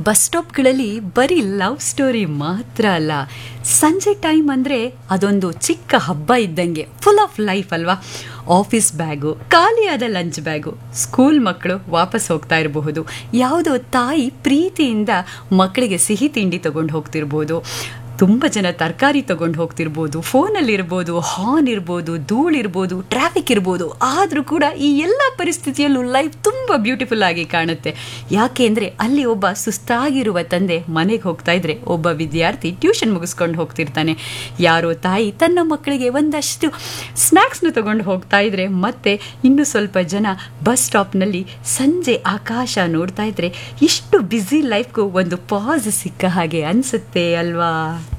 bus ಸ್ಟಾಪ್ಗಳಲ್ಲಿ ಬರೀ love story ಮಾತ್ರ ಅಲ್ಲ ಸಂಜೆ ಟೈಮ್ ಅಂದರೆ ಅದೊಂದು ಚಿಕ್ಕ ಹಬ್ಬ ಇದ್ದಂಗೆ ಫುಲ್ ಆಫ್ ಲೈಫ್ ಅಲ್ವಾ ಆಫೀಸ್ ಬ್ಯಾಗು ಖಾಲಿಯಾದ ಲಂಚ್ ಬ್ಯಾಗು ಸ್ಕೂಲ್ ಮಕ್ಕಳು ವಾಪಸ್ ಹೋಗ್ತಾ ಇರಬಹುದು ಯಾವುದೋ ತಾಯಿ ಪ್ರೀತಿಯಿಂದ ಮಕ್ಕಳಿಗೆ ಸಿಹಿ ತಿಂಡಿ ತಗೊಂಡು ಹೋಗ್ತಿರ್ಬೋದು ತುಂಬ ಜನ ತರಕಾರಿ ತಗೊಂಡು ಹೋಗ್ತಿರ್ಬೋದು ಫೋನಲ್ಲಿ ಇರ್ಬೋದು ಹಾರ್ನ್ ಇರ್ಬೋದು ಧೂಳು ಇರ್ಬೋದು ಟ್ರಾಫಿಕ್ ಇರ್ಬೋದು ಆದರೂ ಕೂಡ ಈ ಎಲ್ಲ ಪರಿಸ್ಥಿತಿಯಲ್ಲೂ ಲೈಫ್ ತುಂಬ ಬ್ಯೂಟಿಫುಲ್ ಆಗಿ ಕಾಣುತ್ತೆ ಯಾಕೆಂದರೆ ಅಲ್ಲಿ ಒಬ್ಬ ಸುಸ್ತಾಗಿರುವ ತಂದೆ ಮನೆಗೆ ಹೋಗ್ತಾ ಇದ್ರೆ ಒಬ್ಬ ವಿದ್ಯಾರ್ಥಿ ಟ್ಯೂಷನ್ ಮುಗಿಸ್ಕೊಂಡು ಹೋಗ್ತಿರ್ತಾನೆ ಯಾರೋ ತಾಯಿ ತನ್ನ ಮಕ್ಕಳಿಗೆ ಒಂದಷ್ಟು ಸ್ನ್ಯಾಕ್ಸ್ನ ತಗೊಂಡು ಹೋಗ್ತಾ ಇದ್ರೆ ಮತ್ತೆ ಇನ್ನು ಸ್ವಲ್ಪ ಜನ ಬಸ್ ಸ್ಟಾಪ್ನಲ್ಲಿ ಸಂಜೆ ಆಕಾಶ ನೋಡ್ತಾ ಇದ್ರೆ ಇಷ್ಟು ಬ್ಯುಸಿ ಲೈಫ್ಗೂ ಒಂದು ಪಾಸ್ ಸಿಕ್ಕ ಹಾಗೆ ಅನಿಸುತ್ತೆ ಅಲ್ವಾ